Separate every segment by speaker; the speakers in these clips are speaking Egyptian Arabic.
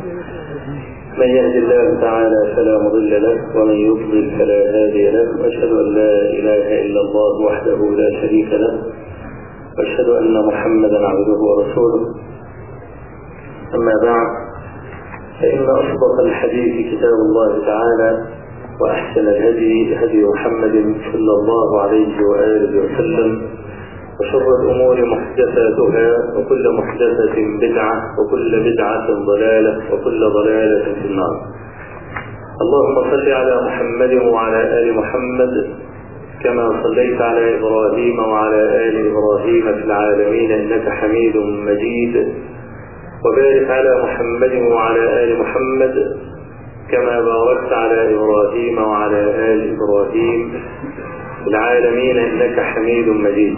Speaker 1: من يهد الله تعالى فلا مضل له ومن يضلل فلا هادي له واشهد ان لا اله الا الله وحده لا شريك له واشهد ان محمدا عبده ورسوله اما بعد فان اصدق الحديث كتاب الله تعالى واحسن الهدي هدي محمد صلى الله عليه واله وسلم وشر الأمور محدثاتها وكل محدثة بدعة وكل بدعة ضلالة وكل ضلالة في النار اللهم صل على محمد وعلى آل محمد كما صليت على إبراهيم وعلى آل إبراهيم في العالمين إنك حميد مجيد وبارك على محمد وعلى آل محمد كما باركت على إبراهيم وعلى آل إبراهيم في العالمين إنك حميد مجيد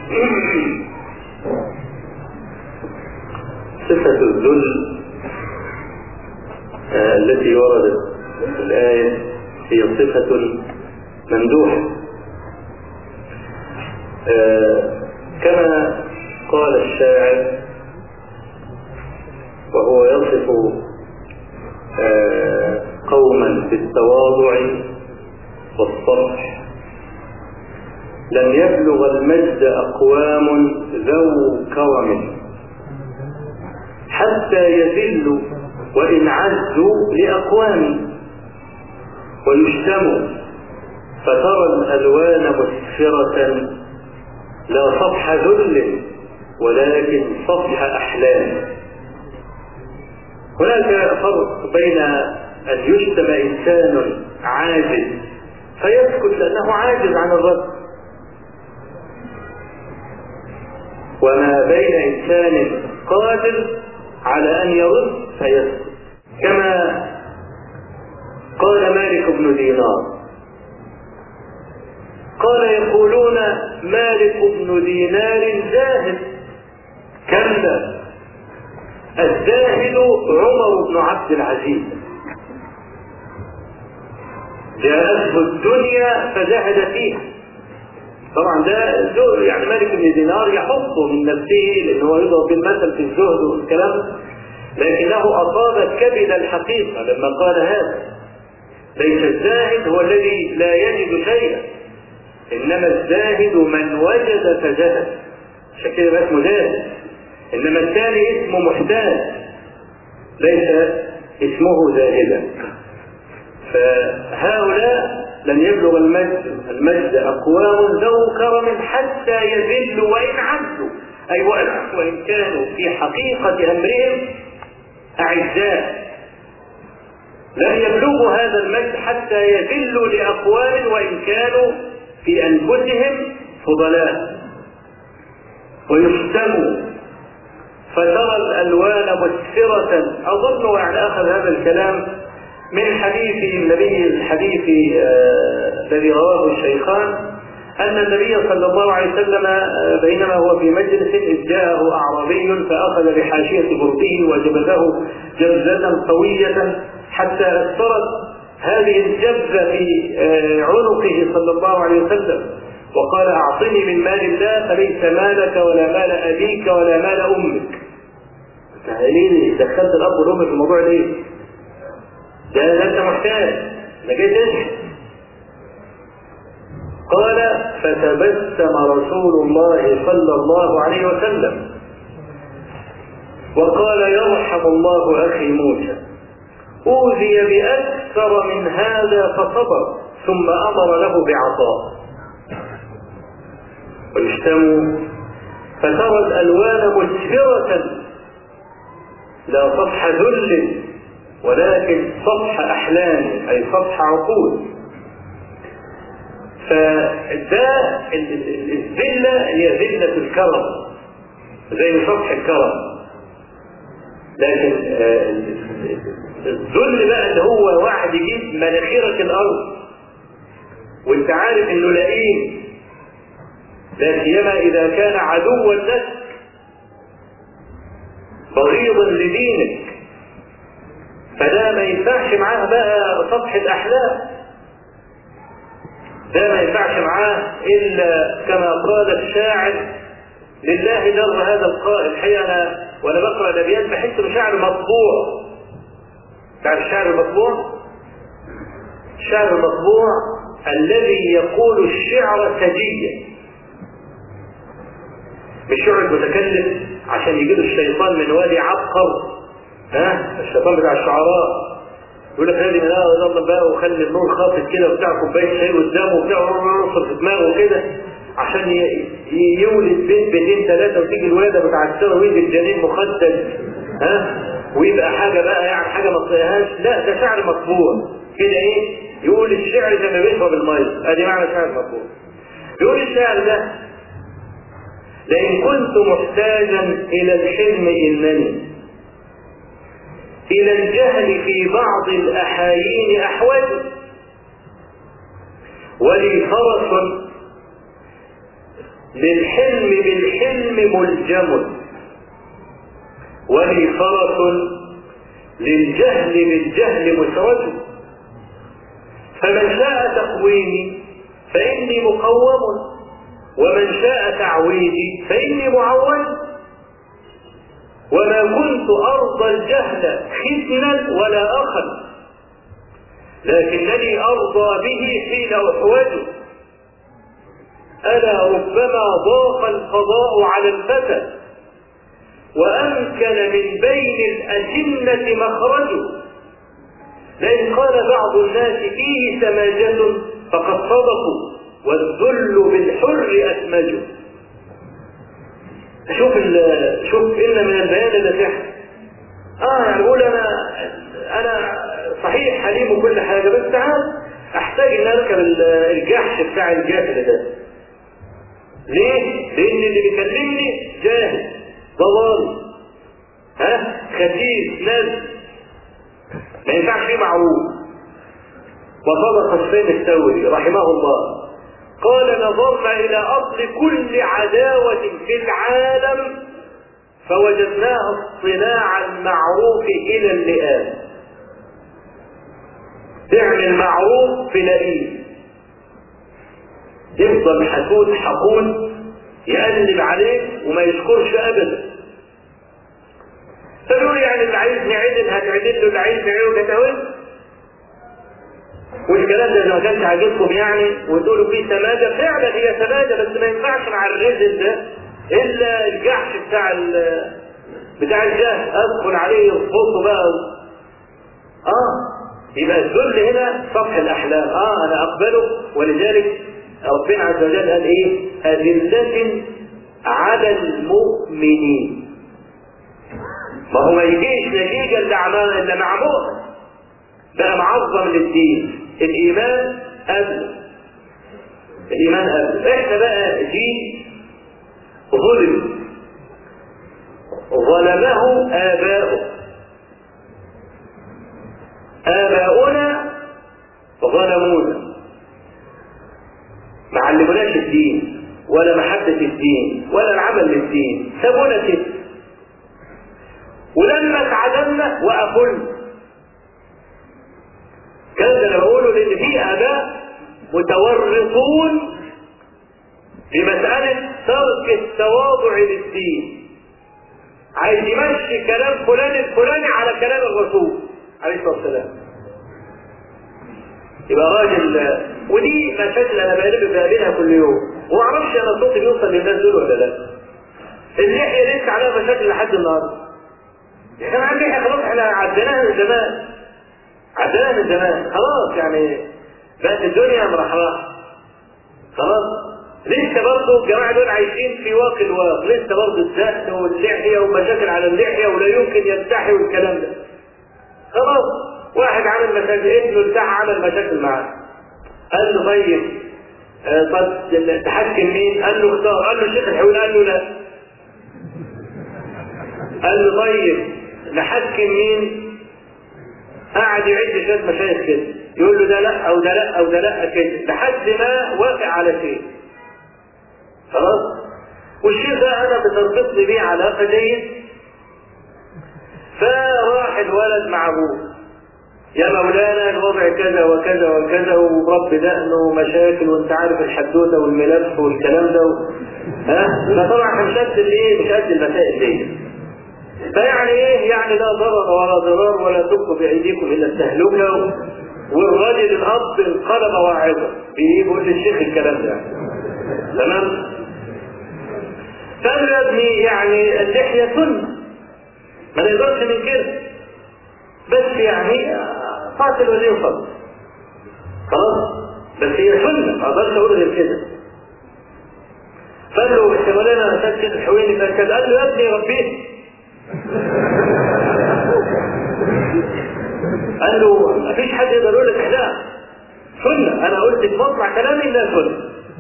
Speaker 1: صفة الذل آه التي وردت في الآية هي صفة ممدوحة آه كما قال الشاعر وهو يصف آه قوما بالتواضع والصفح لم يبلغ المجد أقوام ذو كرم حتى يذلوا وإن عزوا لأقوام ويشتموا فترى الألوان مسفرة لا صفح ذل ولكن صفح أحلام هناك فرق بين أن يشتم إنسان عاجز فيسكت لأنه عاجز عن الرد وما بين إنسان قادر على أن يرد فيسكت كما قال مالك بن دينار قال يقولون مالك بن دينار زاهد كلا الزاهد عمر بن عبد العزيز جاءته الدنيا فزهد فيها طبعا ده يعني مالك بن دينار يحطه من نفسه لان هو يضرب بالمثل في الزهد والكلام لكنه اصاب كبد الحقيقه لما قال هذا ليس الزاهد هو الذي لا يجد شيئا انما الزاهد من وجد فزهد عشان كده بقى اسمه زاهد انما الثاني اسمه محتاج ليس اسمه زاهدا فهؤلاء لن يبلغ المجد المجد أقوام ذو كرم حتى يذلوا وإن عزوا أي وإن كانوا في حقيقة أمرهم أعزاء لن يبلغوا هذا المجد حتى يذلوا لأقوام وإن كانوا في أنفسهم فضلاء ويشتموا فترى الألوان مسفرة أظن يعني أخذ هذا الكلام من حديث النبي الحديث الذي آه رواه الشيخان أن النبي صلى الله عليه وسلم آه بينما هو في مجلس إذ جاءه أعرابي فأخذ بحاشية برده وجبته جبزة قوية حتى أثرت هذه الجبزة في آه عنقه صلى الله عليه وسلم وقال أعطني من مال الله فليس مالك ولا مال أبيك ولا مال أمك. ليه دخلت الأب والأم في الموضوع ليه؟ ده انت محتاج ده جاي تشحن قال فتبسم رسول الله صلى الله عليه وسلم وقال يرحم الله اخي موسى اوذي باكثر من هذا فصبر ثم امر له بعطاء ويشتموا فترى الالوان مسفره لا صفح ذل ولكن صفح أحلام أي صفح عقول فده الذلة هي ذلة الكرم زي صفح الكرم لكن الذل بقى اللي هو واحد يجيب مناخيرك الأرض وانت عارف انه لئيم لا سيما اذا كان عدوا لك بغيضا لدينك فده ما ينفعش معاه بقى سطح الاحلام ده ما ينفعش معاه الا كما قال الشاعر لله در هذا القائل الحقيقه انا وانا بقرا الابيات بحس بشعر مطبوع تعرف الشعر المطبوع الشعر المطبوع الذي يقول الشعر سجيا مش يقعد متكلف عشان يجيب الشيطان من وادي عبقر ها الشيطان بتاع الشعراء يقول لك لازم لا يلا بقى وخلي النور خافت كده وبتاع كوبايه شاي قدامه وبتاع ويرصد في دماغه كده عشان يولد بنت بنتين ثلاثه وتيجي الولاده متعسره ويجي الجنين مخدد ها ويبقى حاجه بقى يعني حاجه ما تطيقهاش لا ده شعر مطبوع كده ايه يقول الشعر زي ما بيشرب الميه ادي معنى شعر مطبوع يقول الشعر ده لئن كنت محتاجا الى الحلم انني الى الجهل في بعض الاحايين احوج ولي فرس للحلم بالحلم ملجم ولي فرس للجهل بالجهل مسرج فمن شاء تقويمي فإني مقوم ومن شاء تعويدي فإني معود وما كنت أرضى الجهل ختنا ولا أخا لكنني أرضى به حين أحوج ألا ربما ضاق القضاء على الفتى وأمكن من بين الأجنة مخرجه لئن قال بعض الناس فيه سماجة فقد صدقوا والذل بالحر أسمج شوف شوف إن من البيان الذي اه يعني بقول انا انا صحيح حليم وكل حاجه بس تعال احتاج ان اركب الجحش بتاع الجاهل ده ليه؟ لان اللي بيكلمني جاهل ضلال ها خسيس ناس ما ينفعش فيه معروف وصدق السيد الثوري رحمه الله قال نظرنا الى اصل كل عداوة في العالم فوجدناها اصطناع المعروف الى اللئام تعمل معروف في لئيم يفضل حسود حقود يقلب عليك وما يشكرش ابدا فبيقول يعني اللي عايز نعدل هتعدل له اللي عايز نعدل هتعدل والكلام ده ما كانش عاجبكم يعني وتقولوا فيه سماجه فعلا هي سماجه بس ما ينفعش مع الرزل ده الا الجحش بتاع بتاع الجهل ادخل عليه يرفضه بقى اه يبقى الذل هنا سطح الاحلام اه انا اقبله ولذلك ربنا عز وجل قال ايه أذلة على المؤمنين ما هو ما يجيش نتيجة الا الا مع مؤمن بقى معظم للدين الايمان قبل الايمان قبل احنا بقى دين ظلم ظلمه اباؤه اباؤنا ظلمونا ما علموناش الدين ولا محبة الدين ولا العمل للدين سابونا كده ولما اتعدمنا وقفلنا كان ده انا بقوله لان في اباء متورطون في مسألة ترك التواضع للدين عايز يمشي كلام فلان الفلاني على كلام الرسول عليه الصلاة والسلام يبقى راجل ودي مشاكل انا بقلب بقابلها كل يوم وما اعرفش انا صوتي بيوصل للناس دول ولا لا اللحيه لسه عليها مشاكل لحد النهارده كان عندي لحيه خلاص احنا عديناها من زمان عديناها من زمان خلاص يعني بقت الدنيا مرحرحه خلاص لسه برضه الجماعه دول عايشين في واقع الواقع لسه برضه الزهد واللحيه ومشاكل على اللحيه ولا يمكن يستحي والكلام ده خلاص واحد عمل مشاكل ابنه بتاع عمل مشاكل معاه قال له طيب آه طب تحكم مين؟ قال له اختار قال له الشيخ الحويل قال له لا قال له طيب نحكم مين؟ قعد يعد شويه مشايخ كده يقول له ده لا او ده لا او ده لا كده لحد ما وافق على شيء خلاص والشيخ ده انا بتربطني بيه علاقه جيد فراح الولد مع ابوه يا مولانا الوضع كذا وكذا وكذا ورب دقنه ومشاكل وانت عارف الحدوته والملف والكلام ده و... ها فطبعا مش قد الايه مش قد المسائل دي فيعني ايه يعني لا ضرر ولا ضرار ولا تلقوا بايديكم الى التهلكه والراجل الاب انقلب واعظا بيقول للشيخ الكلام ده تمام فقال يا ابني يعني اللحيه سنه ما نقدرش ننكرها بس يعني قاتل ولي الفضل خلاص بس هي سنه ما اقدرش اقول غير كده قال له يا مولانا سيد الحويني فكذا قال له يا ابني ربيه قال له ما فيش حد يقدر يقول لك لا سنه انا قلت في مطلع كلامي انها سنه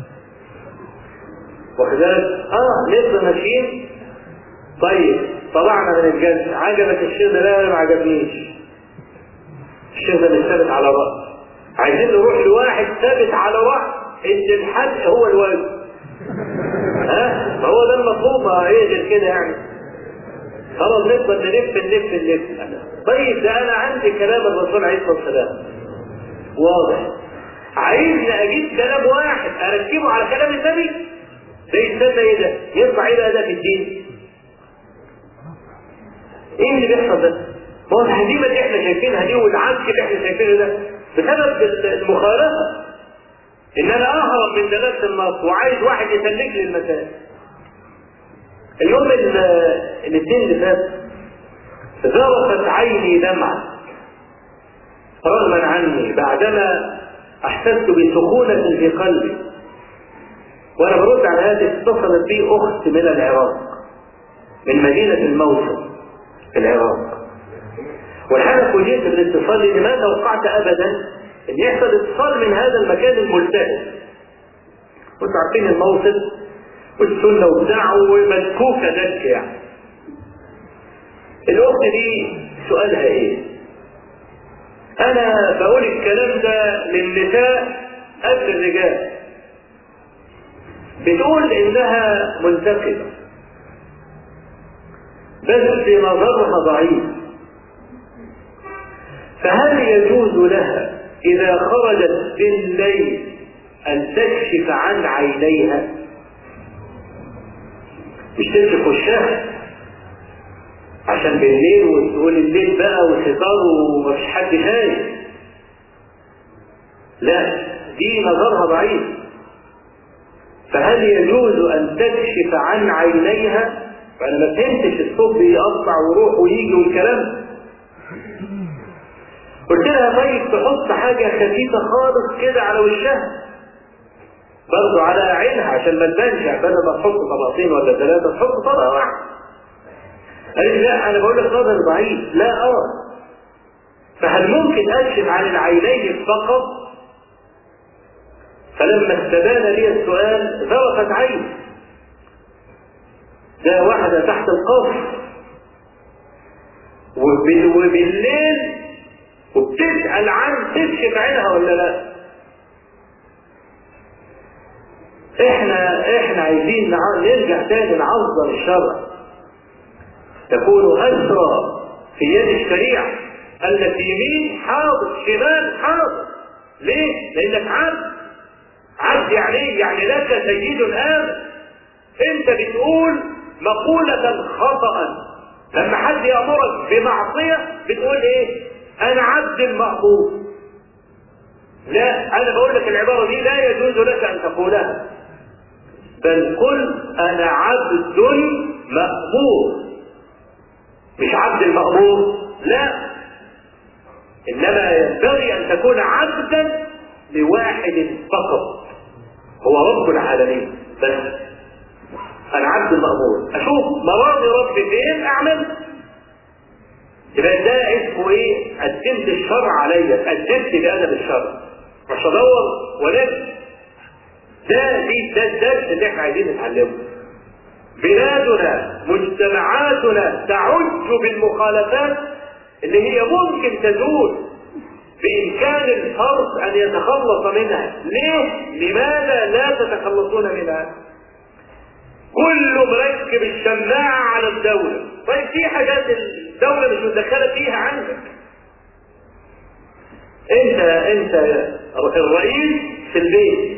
Speaker 1: واخد بالك؟ اه لسه ماشيين طيب طلعنا من الجلسه عجبك الشيخ ده لا ما عجبنيش الشيخ ده مش ثابت على راس عايزين نروح لواحد ثابت على راس ان الحد هو الواجب ها فهو ده المطلوب ما ايه غير كده يعني خلاص نفضل نلف نلف نلف طيب ده انا عندي كلام الرسول عليه الصلاه والسلام واضح عايزني اجيب كلام واحد اركبه على كلام النبي ده يستنى ايه ده؟ يطلع ايه بقى ده في الدين؟ ايه اللي بيحصل ده؟ ما هو الهزيمه اللي احنا شايفينها دي والعك اللي احنا شايفينه ده بسبب المخالفه ان انا اهرب من دلالة النص وعايز واحد يسلك لي المسائل اليوم الاثنين اللي فات ذرفت عيني دمعة رغما عني بعدما احسست بسخونة في قلبي وانا برد على هذه اتصلت بي اخت من العراق من مدينة الموصل في العراق والحالة فوجئت بالاتصال لاني ما توقعت ابدا ان يحصل اتصال من هذا المكان الملتهب وانتوا عارفين الموصل والسنة وبتاع ومدكوكة دك يعني الأخت دي سؤالها إيه؟ أنا بقول الكلام ده للنساء قبل الرجال بتقول إنها منتقبة بس نظرها ضعيف فهل يجوز لها إذا خرجت بالليل أن تكشف عن عينيها مش تمسك وشها عشان بالليل وتقول الليل بقى وستار ومفيش حد شايف لا دي نظرها ضعيف فهل يجوز أن تكشف عن عينيها فأنا ما فهمتش الصوت بيقطع ويروح ويجي والكلام قلت لها طيب تحط حاجة خفيفة خالص كده على وشها برضه على عينها عشان ما تبانش بدل ما تحط طبقتين ولا ثلاثة تحط طبقة واحدة قالت لا أنا بقول لك نظر ضعيف لا أرى فهل ممكن أكشف عن العينين فقط فلما استبان لي السؤال ذرفت عيني ده واحدة تحت القصر وبالليل وبتسأل عن تكشف عينها ولا لا احنا احنا عايزين نرجع تاني نعظم الشرع تكون اسرى في يد الشريعه التي يمين حاضر شمال حاضر ليه؟ لانك عبد عبد يعني ايه؟ يعني لك سيد امن انت بتقول مقولة خطأ لما حد يأمرك بمعصية بتقول ايه؟ انا عبد المأمور لا انا بقول لك العبارة دي لا يجوز لك ان تقولها بل قل انا عبد مأمور مش عبد المأمور لا انما ينبغي ان تكون عبدا لواحد فقط هو رب العالمين بس انا عبد المأمور اشوف مراضي ربي فين اعمل يبقى ده اسمه ايه قدمت الشرع عليا قدمت بأدب الشرع مش ادور ولكن ده دي ده الدرس اللي احنا عايزين نتعلمه بلادنا مجتمعاتنا تعج بالمخالفات اللي هي ممكن تزول بإمكان الفرد أن يتخلص منها ليه؟ لماذا لا تتخلصون منها؟ كله مركب الشماعة على الدولة طيب في حاجات الدولة مش متدخلة فيها عندك انت انت الرئيس في البيت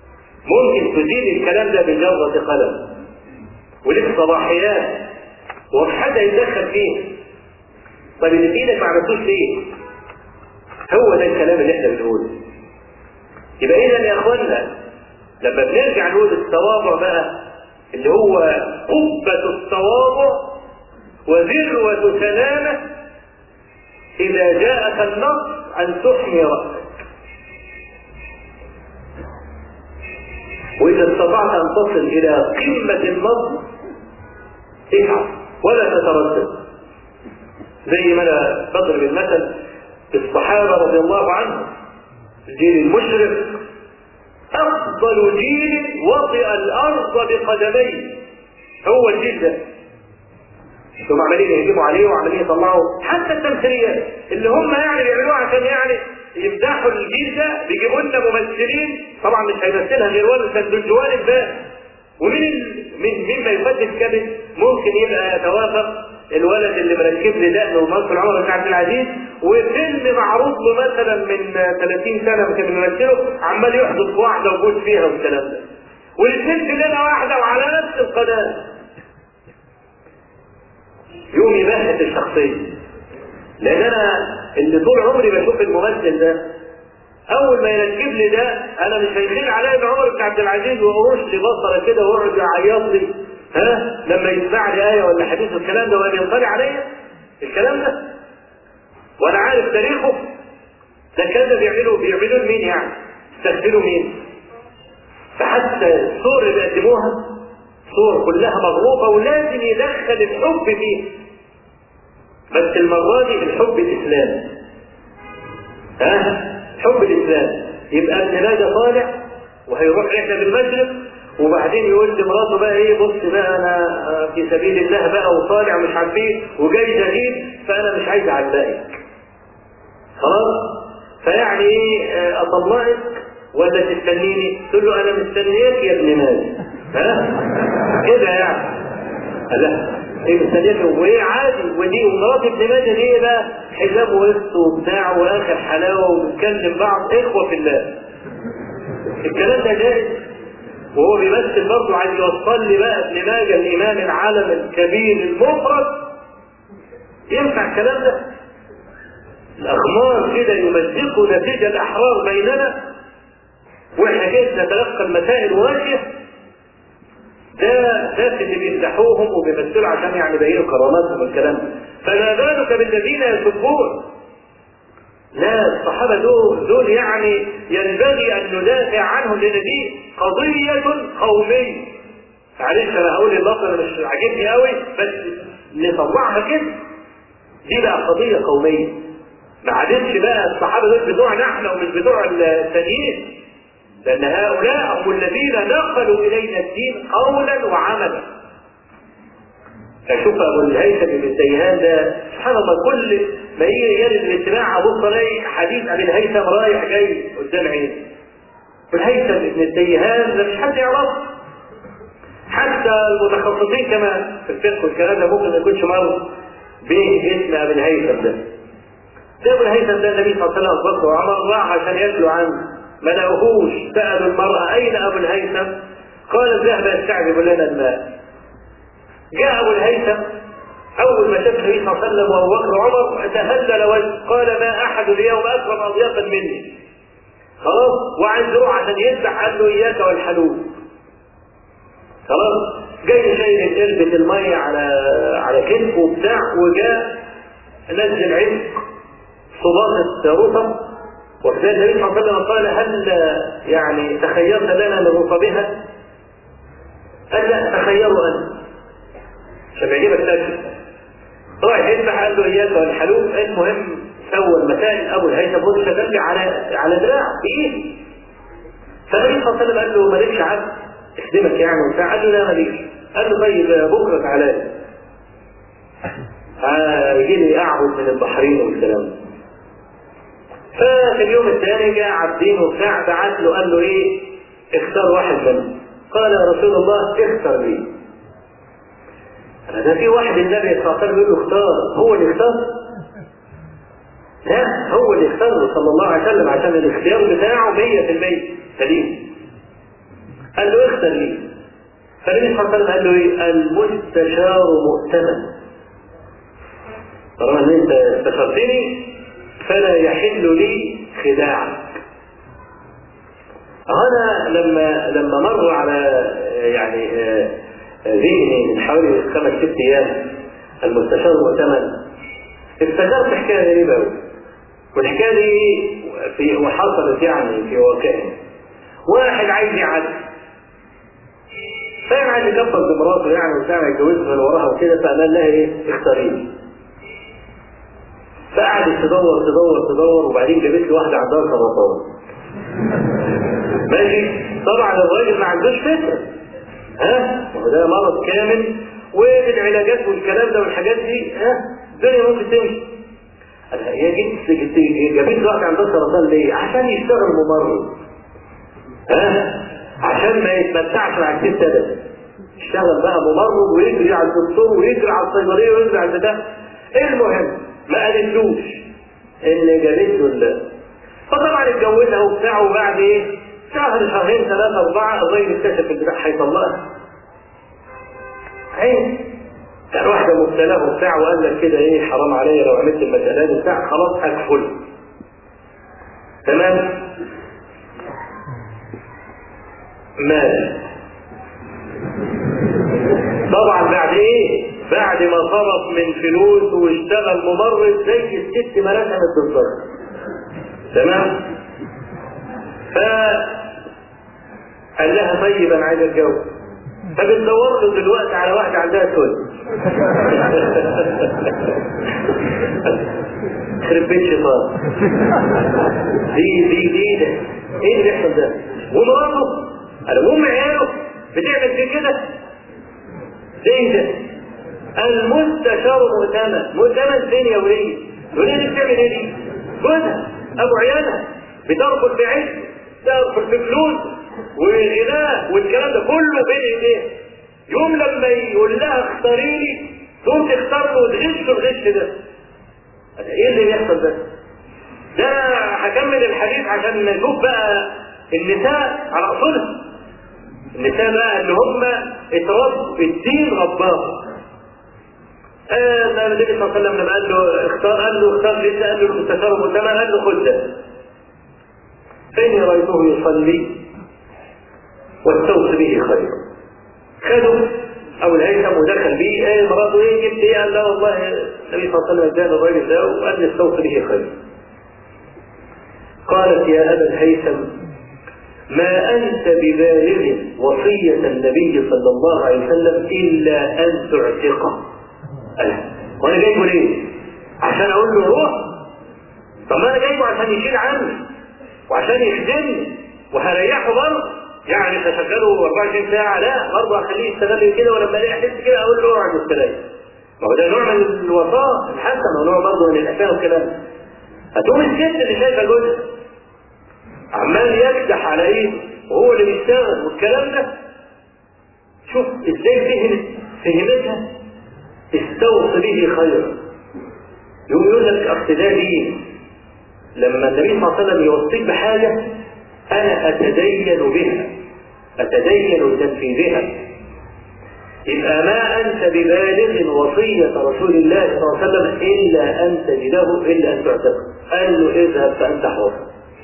Speaker 1: ممكن تزيل الكلام ده بجرة قلم ولك صلاحيات ومش حد هيتدخل فيه طب اللي في ايدك ما عملتوش ليه؟ هو ده الكلام اللي احنا بنقوله يبقى اذا يا اخوانا لما بنرجع نقول التواضع بقى اللي هو قبة التواضع وذروة سلامة إذا جاءك النص أن تحمي رأسك وإذا استطعت أن تصل إلى قمة النص افعل ولا تتردد زي ما أنا بضرب المثل الصحابة رضي الله عنهم الجيل المشرق أفضل جيل وطئ الأرض بقدميه هو الجيل ده ثم عمالين يهجموا عليه وعمالين يطلعوا حتى التمثيليات اللي هم يعني بيعملوها عشان يعني يمدحوا الجيل ده بيجيبوا لنا ممثلين طبعا مش هيمثلها غير ولد سندوجوان الباب ومين ال... مين مين ما يقدم كبد ممكن يبقى يتوافق الولد اللي مركب لي دقن ومصر عمر بن عبد العزيز وفيلم معروض له مثلا من 30 سنه كان بيمثله عمال يحدث واحده وجود فيها والكلام ده والاثنين في ليله واحده وعلى نفس القناه يوم يبهت الشخصيه لان انا اللي طول عمري بشوف الممثل ده اول ما يركب لي ده انا مش هيخيل عليا ان عمر بن عبد العزيز وقروش لي بصره كده ويقعد يعيط لي ها لما يسمع لي ايه ولا حديث الكلام ده ولا ينطلع عليا الكلام ده وانا عارف تاريخه ده الكلام ده بيعملوا بيعملوا لمين يعني؟ استخدموا مين؟ فحتى الصور اللي بيقدموها صور كلها مضروبه ولازم يدخل الحب فيه بس المره دي الحب الاسلامي ها؟ حب الاسلام يبقى ابن ماجه طالع وهيروح رحله بالمشرق وبعدين يقول لمراته بقى ايه بص بقى انا في سبيل الله بقى وطالع مش عارف ايه وجاي جديد فانا مش عايز اعلقك خلاص فيعني ايه اطلقك ولا تستنيني تقول له انا مستنياك يا ابن ماجه ها كده يعني لا ايه مستنياك وايه عادي ودي ومرات ابن ماجه دي بقى حجاب وسط وبتاع واخر حلاوه وبنتكلم بعض اخوه في الله الكلام ده جائز وهو بيمثل برضه عايز يوصل لي بقى ابن ماجه الامام العالم الكبير المفرد ينفع الكلام ده؟ الاخمار كده يمزقوا نتيجه الاحرار بيننا واحنا كده نتلقى المسائل واجهه ده ناس اللي بيفتحوهم وبيمثلوا عشان يعني يبينوا كراماتهم والكلام ده فما بالك بالذين يسبون لا الصحابة دول دول يعني ينبغي أن ندافع عنهم لأن دي قضية قومية. معلش أنا هقول اللفظ أنا مش عاجبني قوي بس نطلعها كده. دي بقى قضية قومية. ما عادتش بقى الصحابة دول بتوعنا احنا ومش بتوع الثانيين. لأن هؤلاء هم الذين نقلوا إلينا الدين قولا وعملا. اشوف ابو الهيثم بن سيهان ده سبحان الله كل ما يجي يرد الاجتماع ابص الاقي حديث ابي الهيثم رايح جاي قدام عيني الهيثم بن سيهان ده مش حد يعرفه حتى المتخصصين كما في الفقه والكلام ده ممكن ما يكونش مر باسم ابي الهيثم ده ده ابو الهيثم ده النبي صلى الله عليه وسلم بكر وعمر راح عشان ياكلوا عنه ما لقوهوش سالوا المراه اين ابو الهيثم؟ قال ذهب يستعجب لنا الماء جاء ابو الهيثم اول ما شاف النبي صلى الله عليه وسلم وابو بكر وعمر تهلل وجه قال ما احد اليوم اكرم اضيافا مني خلاص وعايز يروح عشان يذبح قال له اياك والحلوب خلاص جاي شايل قربة المية على على كتفه وبتاع وجاء نزل عتق صباطة رطب وكذلك النبي صلى الله عليه وسلم قال هل يعني تخيرت لنا من رطبها؟ قال لا تخيروا انت عشان يعجبك تاكل رايح يذبح قال له اياك والحلوب المهم سوى المسائل ابو الهيثم بص شغال على على دراع بايده فالنبي صلى الله عليه وسلم قال له مالكش عبد اخدمك يعني وبتاع قال له لا ماليش قال له طيب بكره تعالى هيجي لي اعبد من البحرين والكلام ده ففي اليوم الثاني جاء عبدين وبتاع بعت له قال له ايه اختار واحد منهم قال يا رسول الله اختر لي ده في واحد النبي صلى الله عليه وسلم يقول له اختار هو اللي اختار لا هو اللي اختار صلى الله عليه وسلم عشان الاختيار بتاعه 100% سليم قال له اختر لي فالنبي صلى الله عليه وسلم قال له ايه المستشار مؤتمن طالما ان انت استشرتني فلا يحل لي خداعك انا لما لما مر على يعني ذهني من حوالي خمس ست ايام المستشار المؤتمن افتكرت حكايه غريبه قوي والحكايه دي في وحصلت يعني في واقعنا واحد عايز يعدي فاهم عايز يكبر بمراته يعني وبتاع يتجوزها من وراها وكده فقال لها ايه اختاريني فقعدت تدور تدور تدور وبعدين جابت لي واحده عندها سرطان ماشي طبعا الراجل ما عندوش فكره ها ما هو ده مرض كامل وبالعلاجات والكلام ده والحاجات دي ها الدنيا ممكن تمشي هي جبت جابت لي واحده عندها سرطان ليه؟ عشان يشتغل ممرض ها عشان ما يتمتعش مع الست ابدا اشتغل بقى ممرض ويجري على الدكتور ويجري على الصيدليه ويجري على ده المهم ما قالتلوش ان جابت له فطبعا اتجوزها وبتاع وبعد ايه شهر شهرين ثلاثة أربعة الراجل اكتشف البتاع هيطلقها عين كان واحدة مبتلاه وبتاع وقال لك كده ايه حرام عليا لو عملت المسألة دي بتاع خلاص أكفل تمام مات طبعا بعد ايه بعد ما صرف من فلوس واشتغل ممرض زي الست ما رسمت بالظبط تمام ف قال لها طيب انا عايز اتجوز فبتدور له دلوقتي على واحده عندها سود خرب بيت شيطان دي دي دي ده ايه اللي بيحصل ده ومراته قال وام عياله بتعمل في كده ايه ده المستشار مؤتمن مؤتمن فين يا وليه وليه دي بتعمل ايه دي جوزها ابو عيالها بترفض بعز ترفض بفلوس والغناء والكلام ده كله بين ايديه يوم لما يقول لها اختاري لي تقوم تختار له وتغش الغش ده ايه اللي بيحصل ده؟ ده هكمل الحديث عشان نشوف بقى النساء على اصولها النساء بقى اللي هم اتربوا في الدين رباه آه النبي صلى الله عليه وسلم لما قال له اختار قال له اختار لسه قال له المستشار المؤتمن قال له خد ده فإني رأيته يصلي واستوصي به خيرا خده أو الهيثم ودخل به ايه مراته ايه جبت ايه قال لا والله النبي صلى الله عليه وسلم اداني الراجل ده وقال لي استوصي به خيرا قالت يا أبا الهيثم ما أنت ببالغ وصية النبي صلى الله عليه وسلم إلا أن تعتقه قال وأنا جايبه ليه؟ عشان أقول له روح طب ما أنا جايبه عشان يشيل عني وعشان يخدمني وهريحه برضه يعني مش هشغله 24 ساعة لا برضه هخليه يشتغل كده ولما الاقي احس كده اقول له اقعد استريح ما هو ده نوع من الوفاء الحسن ونوع برضه من الأفاه والكلام هتقوم الست اللي شايفه جوزها عمال يكدح على ايه وهو اللي بيشتغل والكلام ده شوف ازاي فهمت فهمتها استوصي به خيرا يقوم يقول لك اصل ده دين لما النبي صلى الله عليه وسلم يوصيك بحاجه انا اتدين بها اتدين بتنفيذها يبقى ما انت ببالغ وصيه رسول الله صلى الله عليه وسلم الا ان تجده الا ان تعتقد قال له اذهب فانت حر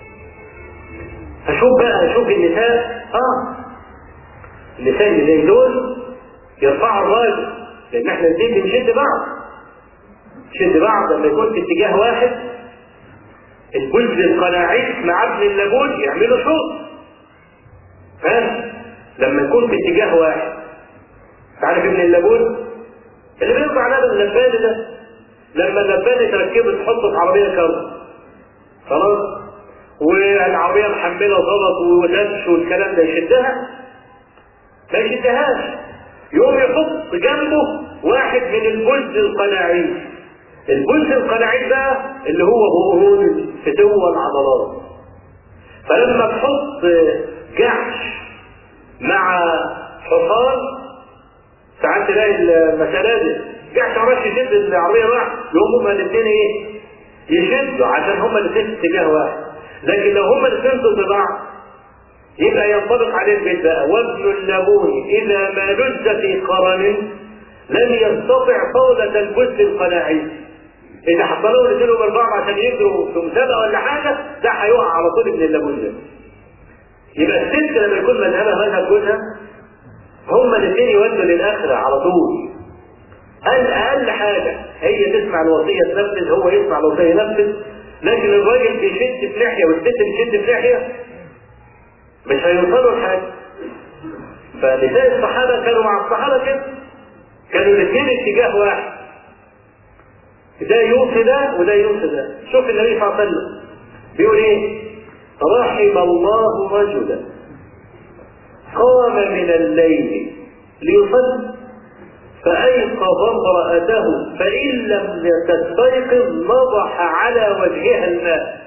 Speaker 1: فشوف بقى شوف النساء اه النساء اللي زي دول يرفعوا الراجل لان احنا الاثنين بنشد بعض نشد بعض لما يكون في اتجاه واحد الجزء القناعيس مع ابن اللبون يعملوا شوط فاهم لما يكون في اتجاه واحد تعرف ابن اللبون اللي بيطلع لبن اللبان ده لما اللبان تركبه تحطه في عربيه كرب خلاص والعربية محملة غلط ودبش والكلام ده يشدها ما يشدهاش يقوم يحط جنبه واحد من البلد القناعي البلد القناعي بقى اللي هو هرمون فتوى العضلات فلما تحط جحش مع حصان ساعات تلاقي المسألة دي جحش عرفش يشد العربية واحد يقوموا هما الاثنين ايه يشدوا عشان هما الاثنين في اتجاه واحد لكن لو هما الاثنين ضد بعض يبقى ينطبق عليه البيت بقى وابن اللبون اذا ما لز في قرن لم يستطع طولة الجزء القناعي اذا حصلوا الاثنين باربعه عشان يجروا في مسابقه ولا حاجه ده هيقع على طول ابن اللبون ده يبقى الست لما يكون مذهبها مذهب جوزها هما الاثنين يودوا للاخره على طول قال اقل حاجه هي تسمع الوصيه تنفذ هو يسمع الوصيه ينفذ لكن الراجل بيشد في لحيه والست بتشد في لحيه مش هيوصلوا لحاجه فنساء الصحابه كانوا مع الصحابه كده كانوا الاثنين اتجاه واحد ده يوصي ده وده يوصي ده شوف النبي صلى الله عليه وسلم بيقول ايه رحم الله رجلا قام من الليل ليصلي فأيقظ امرأته فإن لم تستيقظ نضح على وجهها الماء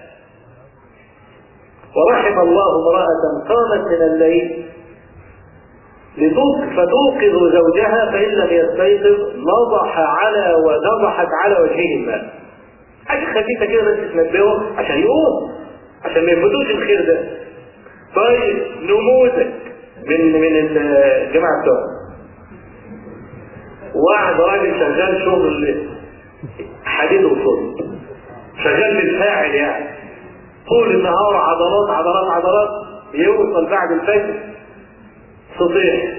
Speaker 1: ورحم الله امرأة قامت من الليل فتوقظ زوجها فإن لم يستيقظ نضح على ونضحت على وجهه الماء حاجة خفيفة كده بس تنبهه عشان يقوم عشان ما يفوتوش الخير ده طيب نموذج من من الجماعة بتوعنا واحد راجل شغال شغل حديد وصلب شغال بالفاعل يعني طول النهار عضلات عضلات عضلات يوصل بعد الفجر سطيح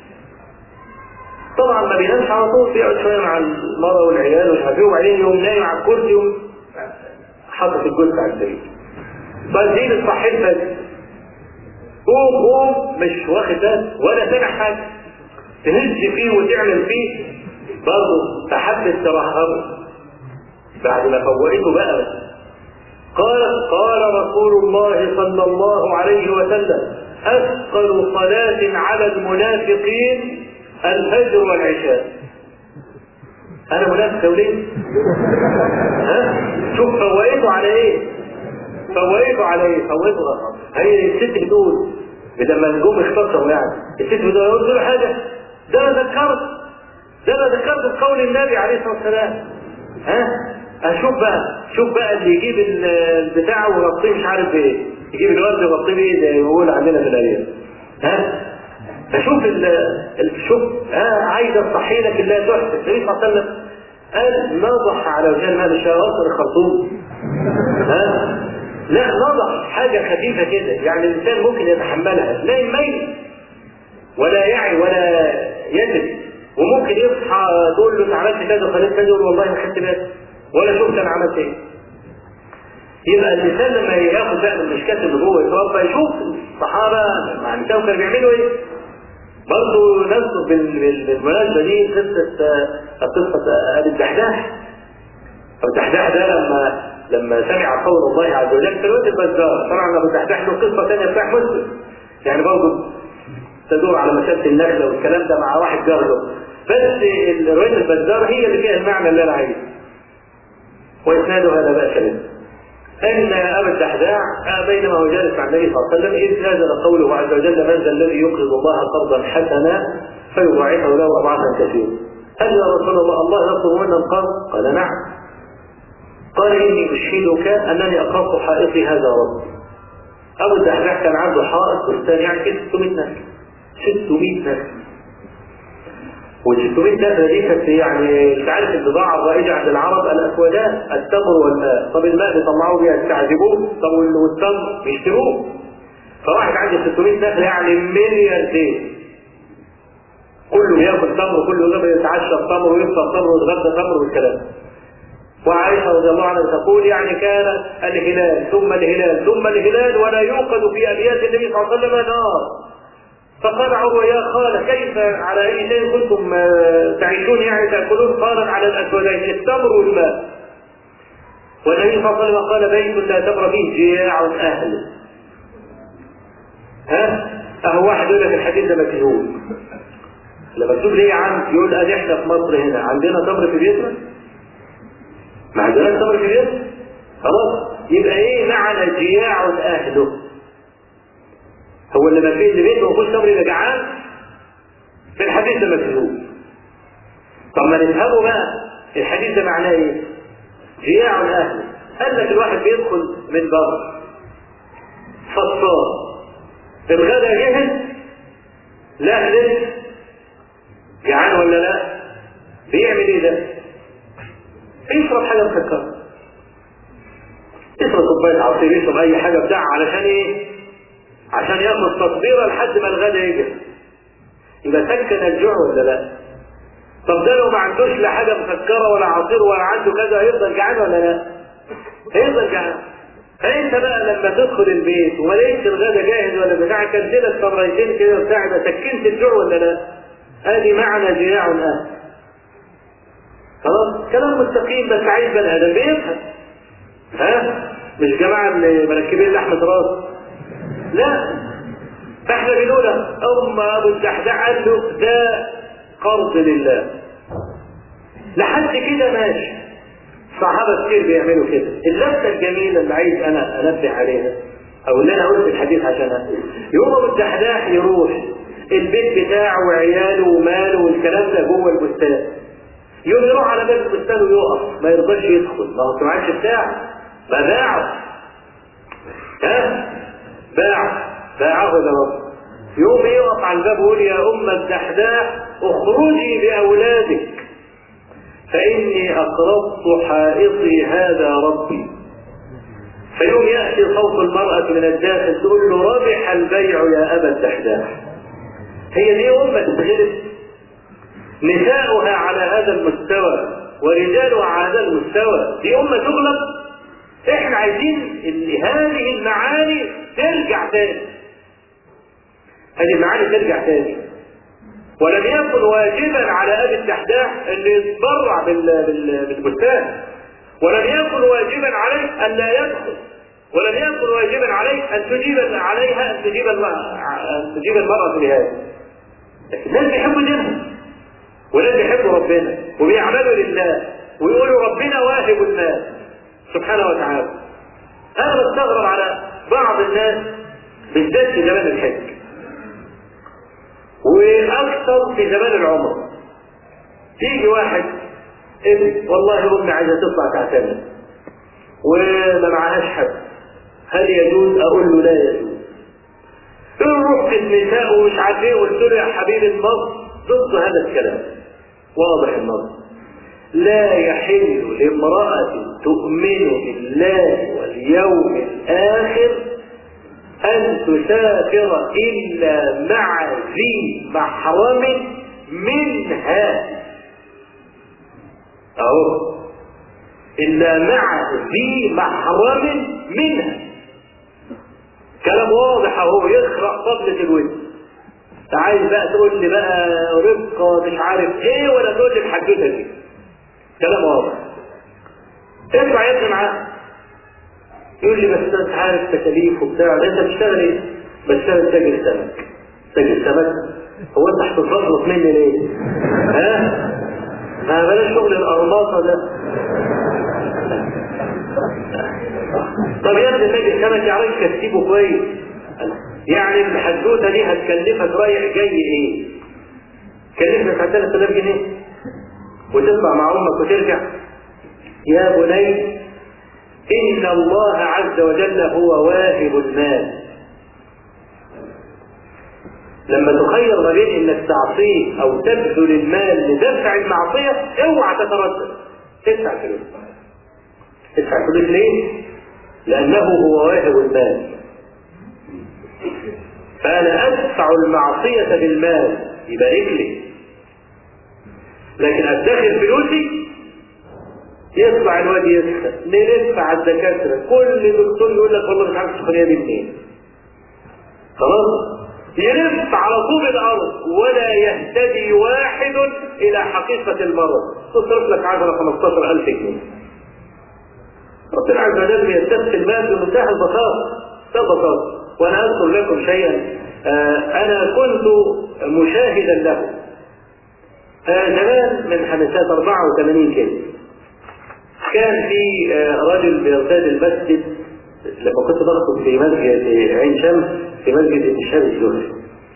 Speaker 1: طبعا ما بينامش على طول بيقعد شويه مع المرأة والعيال ومش عارف ايه وبعدين يقوم نايم على الكرسي يقوم حاطط الجثة على السرير بعدين الصحيح الفجر قوم قوم مش واخد ده ولا سامع حاجه تهز فيه وتعمل فيه برضه تحدث ترهبه بعد ما فوقته بقى قال قال رسول الله صلى الله عليه وسلم اثقل صلاه على المنافقين الفجر والعشاء انا منافق وليه ها شوف فوقته على ايه فوقته على ايه فوقته غلط هي الست بتقول لما النجوم اختصروا يعني الست بتقول يقول حاجه ده انا ذكرت ده انا ذكرت بقول النبي عليه الصلاه والسلام ها اشوف بقى شوف بقى اللي يجيب البتاع ويغطيه مش عارف ايه يجيب الورد ويغطيه بايه زي ما بيقول عندنا في الايام ها فشوف ال شوف ها عايزه تصحي لك الله تحسن النبي صلى الله عليه وسلم قال نضح على وجه الماء مش هيغطي الخرطوم ها لا نضح حاجه خفيفه كده يعني الانسان ممكن يتحملها نايم ميت ولا يعي ولا يدري وممكن يصحى تقول له انت عملت كذا وخليت كذا يقول والله ما خدت بالي ولا شفت انا عملت ايه يبقى الانسان لما ياخد بقى من المشكات اللي جوه يتوفى يشوف الصحابه مع النساء كانوا بيعملوا ايه برضه نذكر بالمناسبه دي قصه قصه ابي الدحداح ابو الدحداح ده لما لما سمع قول الله عز وجل في الوقت البزار طبعا ابو الدحداح له قصه ثانيه بتاع مسلم يعني برضه تدور على مسافه النخله والكلام ده مع واحد جار له بس الروايه البزار هي اللي فيها المعنى اللي انا عايزه واسنادها لا باس به ان ابا الدحداح بينما هو جالس مع النبي صلى الله عليه وسلم اذ نزل قوله عز وجل من ذا الذي يقرض الله قرضا حسنا فيضاعفه له اضعافا كثيرا قال يا رسول الله الله يطلب منا القرض قال نعم قال اني اشهدك انني اقرضت حائطي هذا ربي ابو الدحداح كان عنده حائط بستان يعني كده 600 نخل 600 نخل وال 600 نخله دي كانت يعني انت عارف البضاعه الرائجه عند العرب الاسودان التمر والماء طب الماء بيطلعوه بيها يستعذبوه طب والتمر بيشتروه فواحد عنده 600 نخله يعني ملياردين كله بياكل تمر كله يوم يتعشى تمر ويفطر تمر ويتغدى تمر والكلام وعائشة رضي الله عنها تقول يعني كان الهلال ثم الهلال ثم الهلال ولا يوقد في أبيات النبي صلى الله عليه وسلم نار فقال عروة يا خالة كيف على أي شيء كنتم تعيشون يعني تأكلون قالت على الأسودين التمر والماء والنبي صلى الله عليه وسلم قال بيت لا تمر فيه جياع أهله ها أهو واحد يقول لك الحديث ده مكذوب لما تشوف ليه يا عم يقول ادي احنا في مصر هنا عندنا تمر في بيتنا ما عندناش تمر في بيتنا خلاص يبقى ايه معنى جياع اهله هو اللي ما فيه اللي بيته وكل تمر يبقى جعان في الحديث ده مكذوب طب ما نفهمه بقى الحديث ده معناه ايه جياع اهله قال لك الواحد بيدخل من بره فطار الغدا جهز لا لسه جعان ولا لا بيعمل ايه ده يشرب حاجة مسكرة يشرب كوباية عصير يشرب أي حاجة بتاع علشان إيه؟ عشان ياخد تصبيرة لحد ما الغدا يجي يبقى سكن الجوع ولا لا؟ طب ده لو ما عندوش لا حاجة مسكرة ولا عصير ولا عنده كذا هيفضل جعان ولا لا؟ هيفضل جعان فانت بقى لما تدخل البيت وما لقيتش الغدا جاهز ولا بتاع كلت تمرتين كده بتاع ده سكنت الجوع ولا لا؟ ادي معنى جياع الاهل. خلاص كلام مستقيم بس عايز بني ادم بيفهم. ها؟ مش جماعه اللي مركبين لحمه راس. لا فاحنا بنقول ام ابو الدحداح قال له ده قرض لله. لحد كده ماشي. صحابة كتير بيعملوا كده اللفة الجميلة اللي عايز أنا أنبه عليها أو اللي أنا قلت الحديث عشانها يوم أبو الدحداح يروح البيت بتاعه وعياله وماله والكلام ده جوه البستان يوم يروح على باب البستان ويقف ما يرضاش يدخل ما هو معاش بتاعه ما باعه ها باعه باعه ده رب يوم يقف على الباب ويقول يا أم الدحداح اخرجي بأولادك فإني أقرضت حائطي هذا ربي فيوم يأتي صوت المرأة من الداخل تقول له ربح البيع يا أبا الدحداح هي دي أمة تتغلب نساؤها على هذا المستوى ورجالها على هذا المستوى دي أمة تغلب احنا عايزين ان هذه المعاني ترجع تاني هذه المعاني ترجع تاني ولم يكن واجبا على ابي الدحداح ان يتبرع بالبستان ولم يكن واجبا عليه ان لا يدخل ولم يكن واجبا عليه ان تجيب عليها ان تجيب ان تجيب المراه لهذا الناس بيحبوا دينهم والناس بيحبوا ربنا وبيعملوا لله ويقولوا ربنا واهب الناس سبحانه وتعالى انا بستغرب على بعض الناس بالذات في زمان الحج واكثر في زمان العمر تيجي واحد ابن والله امي عايزه تطلع تعتمر وما معهاش حد هل يجوز اقول له لا يجوز رحت النساء ومش عارف ايه قلت له يا حبيبي النص ضد هذا الكلام واضح النص لا يحل لامرأة تؤمن بالله واليوم الآخر أن تسافر إلا مع ذي محرم منها أهو إلا مع ذي محرم منها كلام واضح أهو يخرق طبلة الود عايز بقى تقول لي بقى رفقة مش عارف ايه ولا تقول لي الحدوته دي كلام واضح اسمع يا ابني معاه يقول لي بس انت عارف تكاليف وبتاع ده انت بتشتغل ايه؟ بشتغل تاجر سمك تاجر سمك هو انت هتتفضل مني ليه؟ ها؟ ما بلاش شغل القرماطه ده طب يا ابني تاجر سمك يعرف كسيبه كويس يعني الحدوته دي هتكلفك رايح جاي ايه؟ كلفك على 3000 جنيه وتطلع مع امك وترجع يا بني إن الله عز وجل هو واهب المال لما تخير ما بين انك تعصيه او تبذل المال لدفع المعصيه اوعى تتردد ادفع فلوس ادفع فلوس ليه؟ لانه هو واهب المال فانا ادفع المعصيه بالمال يبارك لي لكن ادخر فلوسي يطلع الواد يسخن نلف على الدكاترة كل دكتور يقول لك والله مش عارف السخونية دي منين خلاص يلف على طول الأرض ولا يهتدي واحد إلى حقيقة المرض تصرف لك 10 15000 جنيه ربنا عز وجل يستثقل المال بمنتهى البساطة ببساطة وأنا أذكر لكم شيئا آه أنا كنت مشاهدا له آه زمان من حدثات 84 كده كان في رجل بيرتاد المسجد لما كنت بخطب في مسجد عين شمس في مسجد ابن شهاب الزهري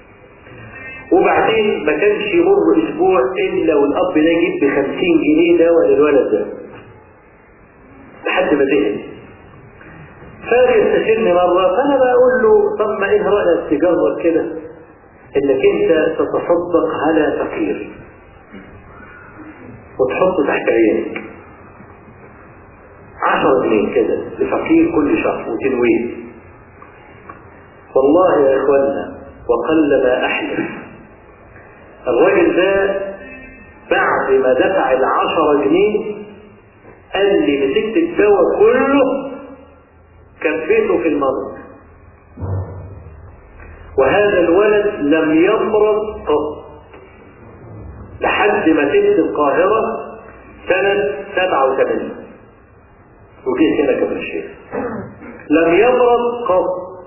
Speaker 1: وبعدين ما كانش يمر اسبوع الا والاب ده يجيب ب 50 جنيه دواء للولد ده لحد ما زهق فيستشيرني مره فانا بقول له طب ما ايه رايك تجرب كده انك انت تتصدق على فقير وتحطه تحت عينك 10 جنيه كده لفقير كل شهر وتنوين والله يا اخوانا وقل ما احلف الراجل ده بعد ما دفع العشرة جنيه قال لي مسكت الدواء كله كفيته في المرض وهذا الولد لم يمرض قط لحد ما سبت القاهرة سنة 87 وجيت هنا كفر الشيخ لم يمرض قط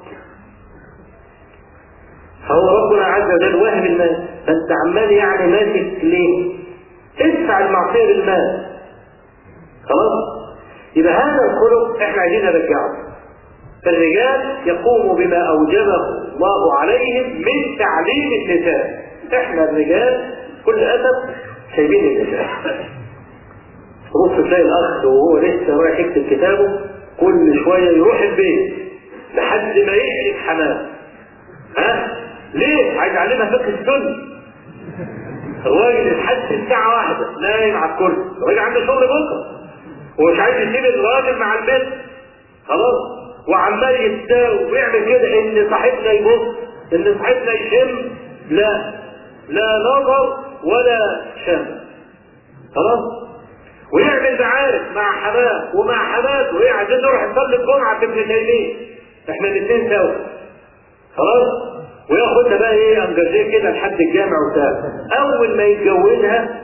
Speaker 1: فهو ربنا عز وجل واهب المال فانت عمال يعني ماسك ليه؟ ادفع المعصيه بالمال خلاص؟ يبقى هذا الخلق احنا عايزين نرجعه الرجال يقوم بما اوجبه الله عليهم من تعليم النساء احنا الرجال كل اسف سايبين النساء تبص تلاقي الاخ وهو لسه رايح يكتب كتابه كل شويه يروح البيت لحد ما يقلب حمام ها ليه؟ عايز يعلمها فقه السنه الراجل لحد الساعة واحدة نايم على الكل الراجل عنده شغل بكرة ومش عايز يسيب الراجل مع البيت خلاص وعمال يتساوي ويعمل كده ان صاحبنا يبص ان صاحبنا يشم لا لا نظر ولا شم خلاص ويعمل معارك مع حماه ومع حماه وهي عايزين نروح نصلي الجمعة في ابن تيمية احنا الاثنين سوا خلاص وياخدها بقى ايه انجازيه كده لحد الجامع وبتاع اول ما يتجوزها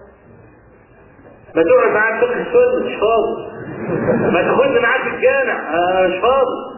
Speaker 1: ما تقعد معاه فقه السنه مش فاضي ما تاخدني معاك في الجامع آه مش فاضي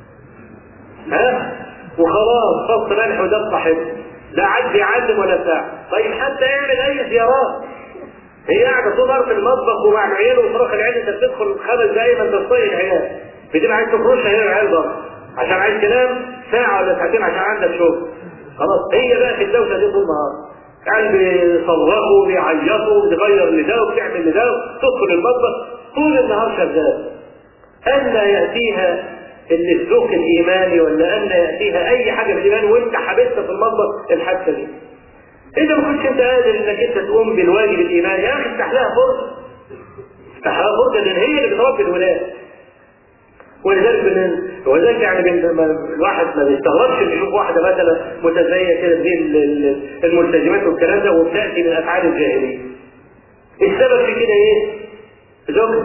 Speaker 1: ها وخلاص فص ملح وده صاحبه لا عاد بيعلم ولا بتاع طيب حتى يعمل اي زيارات هي قاعده طول النهار في المطبخ ومع العيال وصراخ العيال انت بتدخل خمس دقايق ما انت طايق العيال بتبقى عايز تخرجها هي العيال بره عشان عايز تنام ساعة ولا ساعتين عشان عندك شغل خلاص هي بقى في الدوشة دي طول النهار قاعد بيصرخوا بيعيطوا بتغير لده وبتعمل لده تدخل المطبخ طول النهار شغال أن يأتيها اللي الذوق الإيماني ولا أن يأتيها أي حاجة في الإيمان وأنت حبستها في المطبخ الحادثة دي إذا ما كنتش أنت قادر إنك أنت تقوم بالواجب الإيماني يا أخي افتح لها فرصة افتح لها فرصة لأن هي اللي بتربي الولاد ولذلك بن... ولذلك يعني بن... ما... الواحد ما بيستغربش ان يشوف واحده مثلا متزيه كده زي الملتزمات والكلام ده وبتاتي من افعال الجاهليه. السبب في كده ايه؟ زوجها.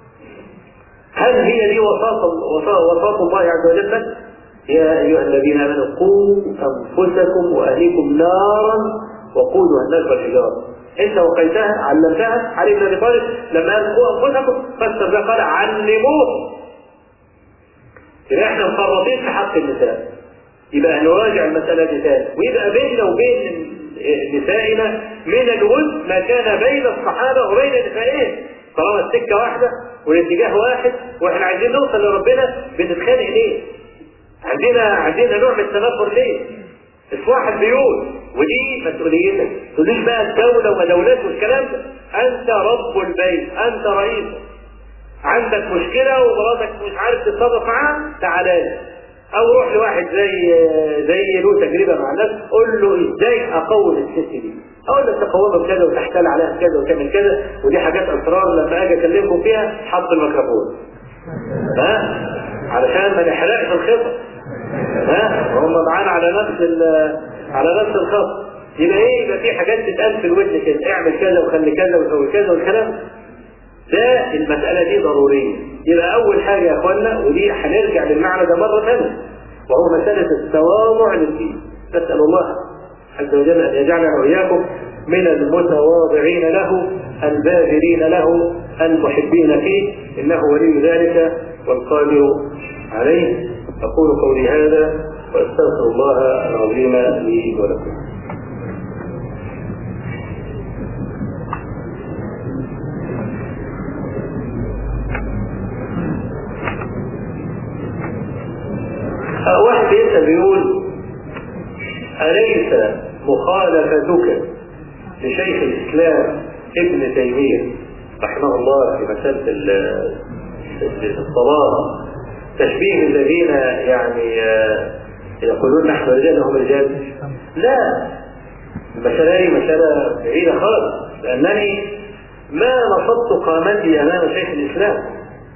Speaker 1: هل هي دي وصاة وصاة الله عز وجل؟ يا ايها الذين امنوا قوا انفسكم واهليكم نارا وقودها الناس والحجاره. انت وقيتها علمتها علي بن ابي طالب لما قال قوا انفسكم فسر ده قال علموه يبقى احنا مفرطين في حق النساء يبقى نراجع المسألة دي تاني ويبقى بيننا وبين نسائنا من الود ما كان بين الصحابة وبين نسائهم طالما السكة واحدة والاتجاه واحد واحنا عايزين نوصل لربنا بنتخانق ليه؟ عندنا عندنا نوع من التنافر ليه؟ اصلاح البيوت ودي مسؤوليتك تقوليش بقى الدولة وما دولات والكلام ده انت رب البيت انت رئيسه عندك مشكلة ومراتك مش عارف تتصرف معاها تعالى لي او روح لواحد زي زي له تجربة مع الناس قول له ازاي اقوم الست دي اقول لك تقومها بكذا وتحتال عليها بكذا وتعمل كذا ودي حاجات اسرار لما اجي اكلمكم فيها حط الميكروفون ها علشان ما نحرقش الخطط ها هم معانا على نفس على نفس الخط يبقى ايه يبقى في حاجات تتقال في الودن كده اعمل كذا وخلي كذا وسوي كذا والكلام ده المسألة دي ضرورية يبقى أول حاجة يا أخوانا ودي هنرجع للمعنى ده مرة ثانية وهو مسألة التواضع للدين نسأل الله عز وجل أن يجعلنا وإياكم من المتواضعين له الباذلين له المحبين فيه إنه ولي ذلك والقادر عليه أقول قولي هذا وأستغفر الله العظيم لي ولكم واحد بيسأل بيقول أليس مخالفتك لشيخ الإسلام ابن تيمية رحمه الله في مسألة الصلاة تشبيه الذين يعني يقولون نحن رجال هم رجال لا المسألة دي مسألة بعيدة خالص لأنني ما نصبت قامتي أمام شيخ الإسلام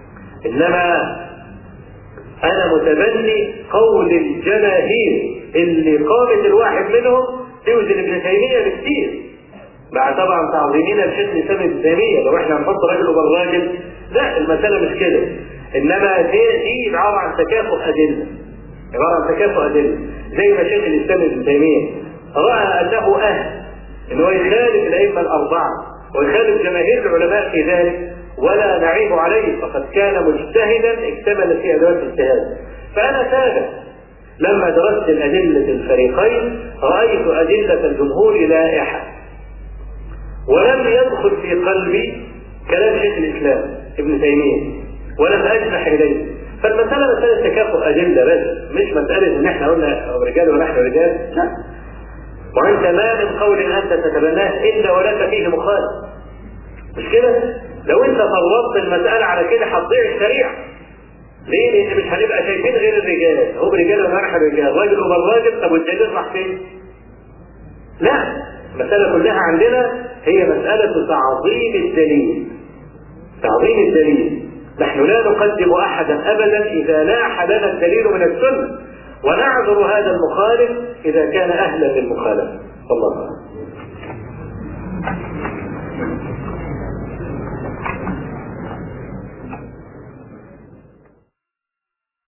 Speaker 1: انما انا متبني قول الجماهير اللي قامت الواحد منهم توزن ابن تيميه بكثير مع طبعا تعظيمنا لشيخ الاسلام ابن تيميه لو احنا هنحط راجل وبر راجل لا المساله مش كده انما دي دي عباره عن تكافؤ ادله عباره عن تكافؤ ادله زي ما شيخ الاسلام ابن تيميه راى انه اهل ان هو يخالف الائمه الاربعه ويخالف جماهير العلماء في ذلك ولا نعيب عليه فقد كان مجتهدا اكتمل في ادوات الاجتهاد فانا تابع لما درست الادله الفريقين رايت ادله الجمهور لائحه ولم يدخل في قلبي كلام شيخ الاسلام ابن تيميه ولم اجنح اليه فالمساله مساله تكافؤ ادله بس مش مساله ان احنا قلنا رجال ونحن رجال لا وانت ما من قول انت تتبناه الا ولك فيه مخالف مش كده؟ لو انت فوضت المساله على كده هتضيع الشريعه ليه؟ لان مش هنبقى شايفين غير الرجال هم رجال ونحن رجال راجل وبر راجل طب والدليل راح فين؟ لا المسألة كلها عندنا هي مسألة تعظيم الدليل تعظيم الدليل نحن لا نقدم أحدا أبدا إذا لاح لنا الدليل من السنة ونعذر هذا المخالف إذا كان أهلا للمخالفة والله أعلم